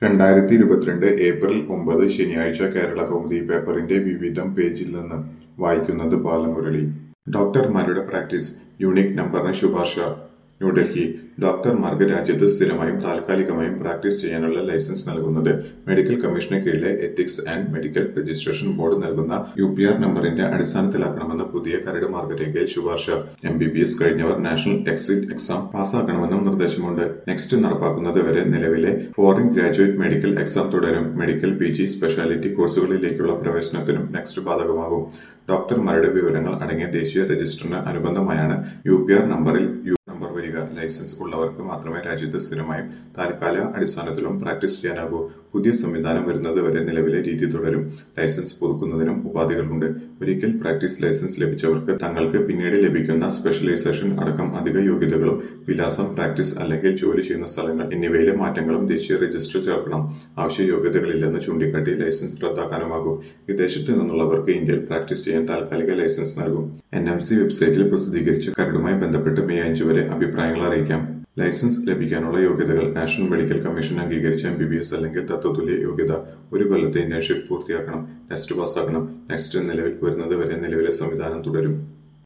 രണ്ടായിരത്തി ഇരുപത്തിരണ്ട് ഏപ്രിൽ ഒമ്പത് ശനിയാഴ്ച കേരള കൗമുദി പേപ്പറിന്റെ വിവിധം പേജിൽ നിന്ന് വായിക്കുന്നത് ബാലമുരളി ഡോക്ടർമാരുടെ പ്രാക്ടീസ് യൂണിക് നമ്പറിന് ശുപാർശ ന്യൂഡൽഹി ഡോക്ടർമാർക്ക് രാജ്യത്ത് സ്ഥിരമായും താൽക്കാലികമായും പ്രാക്ടീസ് ചെയ്യാനുള്ള ലൈസൻസ് നൽകുന്നത് മെഡിക്കൽ കമ്മീഷന് കീഴിലെ ethics and medical registration board നൽകുന്ന യു പി ആർ നമ്പറിന്റെ അടിസ്ഥാനത്തിലാക്കണമെന്ന് പുതിയ കരട് മാർഗരേഖയിൽ ശുപാർശ എം ബി ബി എസ് കഴിഞ്ഞവർ നാഷണൽ എക്സിറ്റ് എക്സാം പാസ്സാക്കണമെന്നും നിർദ്ദേശമുണ്ട് നെക്സ്റ്റ് നടപ്പാക്കുന്നത് വരെ നിലവിലെ ഫോറിൻ ഗ്രാജുവേറ്റ് മെഡിക്കൽ എക്സാം തുടരും മെഡിക്കൽ പി ജി സ്പെഷ്യാലിറ്റി കോഴ്സുകളിലേക്കുള്ള പ്രവേശനത്തിനും നെക്സ്റ്റ് ബാധകമാകും ഡോക്ടർമാരുടെ വിവരങ്ങൾ അടങ്ങിയ ദേശീയ രജിസ്റ്ററിന് അനുബന്ധമായാണ് യു പി ആർ നമ്പറിൽ യു നമ്പർ വരിക ലൈസൻസ് ഉള്ളവർക്ക് മാത്രമേ രാജ്യത്ത് സ്ഥിരമായും താൽക്കാലിക അടിസ്ഥാനത്തിലും പ്രാക്ടീസ് ചെയ്യാനാകൂ പുതിയ സംവിധാനം വരുന്നത് വരെ നിലവിലെ രീതി തുടരും ലൈസൻസ് പുതുക്കുന്നതിനും ഉപാധികളുണ്ട് ഒരിക്കൽ പ്രാക്ടീസ് ലൈസൻസ് ലഭിച്ചവർക്ക് തങ്ങൾക്ക് പിന്നീട് ലഭിക്കുന്ന സ്പെഷ്യലൈസേഷൻ അടക്കം അധിക യോഗ്യതകളും വിലാസം പ്രാക്ടീസ് അല്ലെങ്കിൽ ജോലി ചെയ്യുന്ന സ്ഥലങ്ങൾ എന്നിവയിലെ മാറ്റങ്ങളും ദേശീയ രജിസ്റ്ററിൽ ചേർക്കണം ആവശ്യ യോഗ്യതകളില്ലെന്ന് ചൂണ്ടിക്കാട്ടി ലൈസൻസ് റദ്ദാക്കാനുമാകും വിദേശത്ത് നിന്നുള്ളവർക്ക് ഇന്ത്യയിൽ പ്രാക്ടീസ് ചെയ്യാൻ താൽക്കാലിക ലൈസൻസ് നൽകും എൻ എം സി വെബ്സൈറ്റിൽ പ്രസിദ്ധീകരിച്ച കരടുമായി ബന്ധപ്പെട്ട് മെയ് അഞ്ച് വരെ അഭിപ്രായങ്ങൾ അറിയിക്കാം ലൈസൻസ് ലഭിക്കാനുള്ള യോഗ്യതകൾ നാഷണൽ മെഡിക്കൽ കമ്മീഷൻ അംഗീകരിച്ച എം ബി ബി എസ് അല്ലെങ്കിൽ തത്വതുല്യ യോഗ്യത ഒരു കൊല്ലത്തെ ഇന്റേൺഷിപ്പ് പൂർത്തിയാക്കണം നെക്സ്റ്റ് പാസ്സാക്കണം നെക്സ്റ്റ് നിലവിൽ വരുന്നത് വരെ നിലവിലെ സംവിധാനം തുടരും